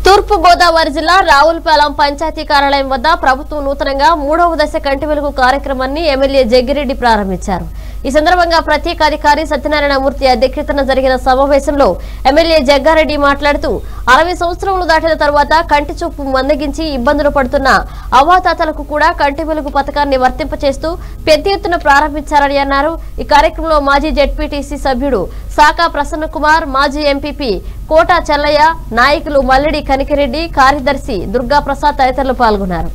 తూర్పు గోదావరి జిల్లా రావులపాలెం పంచాయతీ కార్యాలయం వద్ద ప్రభుత్వం నూతనంగా మూడవ దశ కంటి వెలుగు కార్యక్రమాన్ని ఎమ్మెల్యే జగ్గిరెడ్డి ప్రారంభించారు ఈ సందర్భంగా ప్రత్యేక అధికారి సత్యనారాయణమూర్తి అధ్యక్షతన జరిగిన సమావేశంలో ఎమ్మెల్యే జగ్గారెడ్డి మాట్లాడుతూ అరవై సంవత్సరములు దాటిన తర్వాత కంటి చూపు మందగించి ఇబ్బందులు పడుతున్న అవ్వాతాతలకు కూడా కంటి వెలుగు పథకాన్ని వర్తింపచేస్తూ పెద్ద ఎత్తున ప్రారంభించారని అన్నారు ఈ కార్యక్రమంలో మాజీ జెడ్పీటీసీ సభ్యుడు సాకా ప్రసన్న కుమార్ మాజీ ఎంపీపీ కోటా చెల్లయ్య నాయకులు మల్లెడి కనికిరెడ్డి కార్యదర్శి దుర్గా ప్రసాద్ తదితరులు పాల్గొన్నారు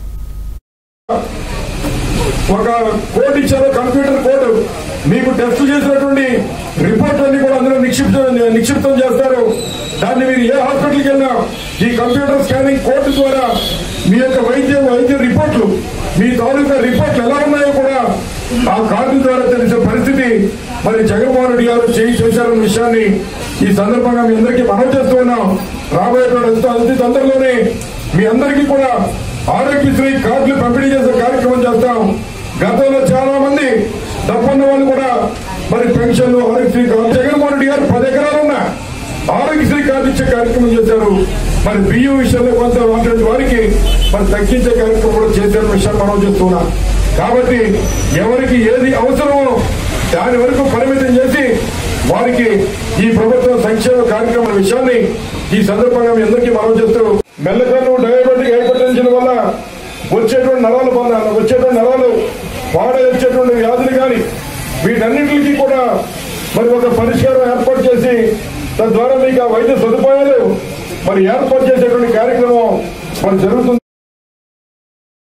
ఒక కోడ్ ఇచ్చారు కంప్యూటర్ కోడ్ మీకు టెస్ట్ చేసినటువంటి రిపోర్ట్లన్నీ కూడా అందులో నిక్షిప్తం నిక్షిప్తం చేస్తారు దాన్ని మీరు ఏ హాస్పిటల్కి వెళ్ళినా ఈ కంప్యూటర్ స్కానింగ్ కోడ్ ద్వారా మీ యొక్క వైద్య వైద్య రిపోర్ట్లు మీ తాలూకా రిపోర్ట్లు ఎలా ఉన్నాయో కూడా ఆ కార్డు ద్వారా తెలిసే పరిస్థితి మరి జగన్మోహన్ రెడ్డి గారు చేయి చేశారన్న విషయాన్ని ఈ సందర్భంగా మీ అందరికీ మనం చేస్తూ ఉన్నాం రాబోయేటువంటి అతి తొందరలోనే మీ అందరికీ కూడా ఆరోగ్యశ్రీ కార్డులు పంపిణీ చేసే కార్యక్రమం చేస్తాం గతంలో చాలా మంది డబ్బున్న వాళ్ళు కూడా మరి పెన్షన్లు ఆరోగ్యశ్రీ కార్డు జగన్మోహన్ రెడ్డి గారు పది ఎకరాలు ఉన్నా ఆరోగ్యశ్రీ కార్డు ఇచ్చే కార్యక్రమం చేశారు మరి బియ్యం విషయంలో కొంత ఉన్నటువంటి వారికి మరి తగ్గించే కార్యక్రమం కూడా చేశారు విషయాన్ని మనం చేస్తున్నాం కాబట్టి ఎవరికి ఏది అవసరమో దాని వరకు పరిమితం చేసి వారికి ఈ ప్రభుత్వం సంక్షేమ కార్యక్రమాల విషయాన్ని ఈ సందర్భంగా మీ అందరికీ మనం చేస్తూ మెల్లకన్ను డయాబెటిక్ హైపర్టెన్షన్ వల్ల వచ్చేటువంటి నరాలు పొందాలి వచ్చేటువంటి నరాలు పాడ వచ్చేటువంటి వ్యాధులు కానీ వీటన్నిటికీ కూడా మరి ఒక పరిష్కారం ఏర్పాటు చేసి తద్వారా మీకు ఆ వైద్య సదుపాయాలు మరి ఏర్పాటు చేసేటువంటి కార్యక్రమం మరి జరుగుతుంది